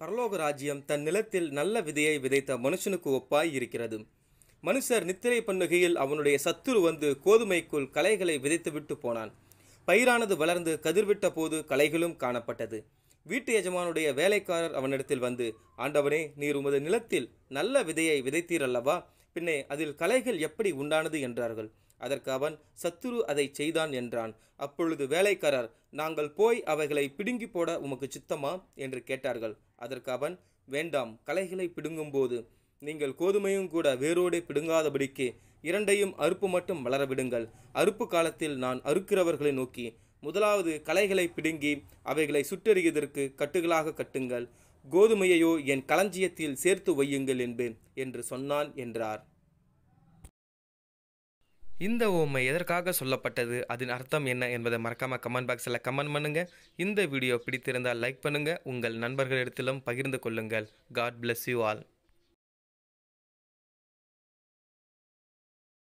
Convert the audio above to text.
பரலோக ராஜ்யம் தன் நிலத்தில் நல்ல விதையை விதைத்த மனுஷனுக்கு ஒப்பாய் இருக்கிறது மனுஷர் நித்திரை பண்ணுகையில் அவனுடைய சத்துரு வந்து கோதுமைக்குள் களைகளை விதைத்துவிட்டு போனான் பயிரானது வளர்ந்து கதிர்விட்ட போது களைகளும் காணப்பட்டது வீட்டு எஜமானுடைய வேலைக்காரர் அவனிடத்தில் வந்து ஆண்டவனே நீர் உமது நிலத்தில் நல்ல விதையை விதைத்தீரல்லவா பின்னே அதில் களைகள் எப்படி உண்டானது என்றார்கள் அதற்கு அவன் சத்துரு அதை செய்தான் என்றான் அப்பொழுது வேலைக்காரர் நாங்கள் போய் அவைகளை பிடுங்கி போட உமக்கு சித்தமா என்று கேட்டார்கள் அதற்கு அவன் வேண்டாம் களைகளை பிடுங்கும்போது நீங்கள் கோதுமையும் கூட வேரோடு பிடுங்காதபடிக்கு இரண்டையும் அறுப்பு மட்டும் வளர விடுங்கள் அறுப்பு காலத்தில் நான் அறுக்கிறவர்களை நோக்கி முதலாவது களைகளை பிடுங்கி அவைகளை சுட்டெறிவதற்கு கட்டுகளாக கட்டுங்கள் கோதுமையையோ என் களஞ்சியத்தில் சேர்த்து வையுங்கள் என்பேன் என்று சொன்னான் என்றார் இந்த ஓமை எதற்காக சொல்லப்பட்டது அதன் அர்த்தம் என்ன என்பதை மறக்காம கமெண்ட் பாக்ஸில் கமெண்ட் பண்ணுங்க இந்த வீடியோ பிடித்திருந்தால் லைக் பண்ணுங்க உங்கள் நண்பர்களிடத்திலும் பகிர்ந்து கொள்ளுங்கள் காட் bless யூ ஆல்